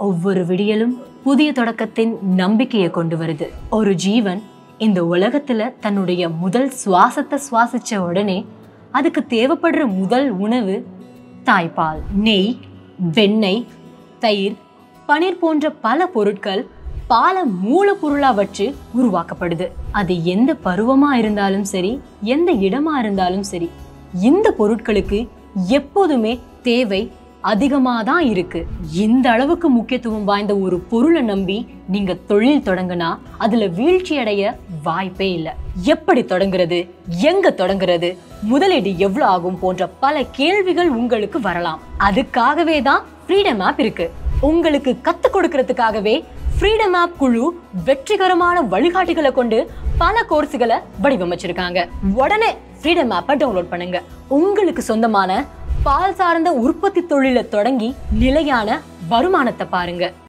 ஒவ்வொரு விடியலும் புதிய தொடக்கத்தின் நம்பிக்கையை கொண்டு வருது ஒரு ஜீவன் இந்த உலகத்துல தன்னுடைய முதல் சுவாசத்தை சுவாசிச்ச உடனே அதுக்கு தேவைப்படுற முதல் உணவு தாய்ப்பால் நெய் வெண்ணெய் தயிர் பனீர் போன்ற பல பொருட்கள் பால மூலப்பொருளா வச்சு உருவாக்கப்படுது அது எந்த பருவமா இருந்தாலும் சரி எந்த இடமா இருந்தாலும் சரி இந்த பொருட்களுக்கு எப்போதுமே தேவை அதிகமாக தான் இருக்கு இந்த அளவுக்கு முக்கியத்துவம் வாய்ந்த ஒரு பொருளை நம்பி நீங்க தொழில் தொடங்குனா அதுல வீழ்ச்சி அடைய வாய்ப்பே இல்லை எப்படி தொடங்குறது எங்க தொடங்குறது முதலீடு எவ்வளவு ஆகும் போன்ற பல கேள்விகள் உங்களுக்கு வரலாம் அதுக்காகவே தான் ஃப்ரீடம் ஆப் இருக்கு உங்களுக்கு கத்துக் கொடுக்கறதுக்காகவே ஃப்ரீடம் ஆப் குழு வெற்றிகரமான வழிகாட்டிகளை கொண்டு பல கோர்ஸுகளை வடிவமைச்சிருக்காங்க உடனே ஃப்ரீடம் ஆப்பை டவுன்லோட் பண்ணுங்க உங்களுக்கு சொந்தமான பால் சார்ந்த உற்பத்தி தொழிலை தொடங்கி நிலையான வருமானத்தை பாருங்க